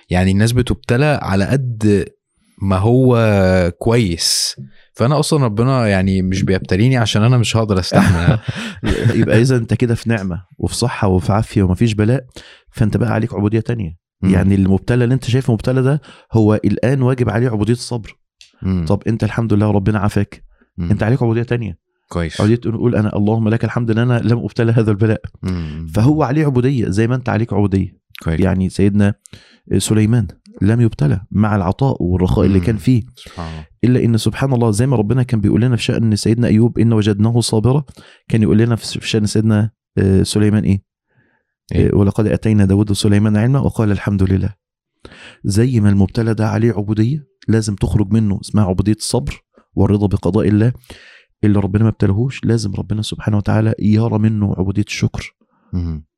يعني الناس بتبتلى على قد ما هو كويس فانا اصلا ربنا يعني مش بيبتليني عشان انا مش هقدر استحمل يبقى اذا انت كده في نعمه وفي صحه وفي عافيه ومفيش بلاء فانت بقى عليك عبوديه تانية يعني المبتلى اللي انت شايفه مبتلى ده هو الان واجب عليه عبوديه الصبر مم. طب انت الحمد لله ربنا عافاك مم. انت عليك عبوديه تانية كويس عبوديه تقول انا اللهم لك الحمد ان انا لم ابتلى هذا البلاء مم. فهو عليه عبوديه زي ما انت عليك عبوديه كويس يعني سيدنا سليمان لم يبتلى مع العطاء والرخاء اللي مم. كان فيه سبحان الله الا ان سبحان الله زي ما ربنا كان بيقول لنا في شان سيدنا ايوب ان وجدناه صابرا كان يقول لنا في شان سيدنا آه، سليمان ايه؟ إيه؟ آه، ولقد اتينا داود سليمان علما وقال الحمد لله زي ما المبتلى ده عليه عبوديه لازم تخرج منه اسمها عبوديه الصبر والرضا بقضاء الله اللي ربنا ما ابتلهوش لازم ربنا سبحانه وتعالى يرى منه عبوديه الشكر مم.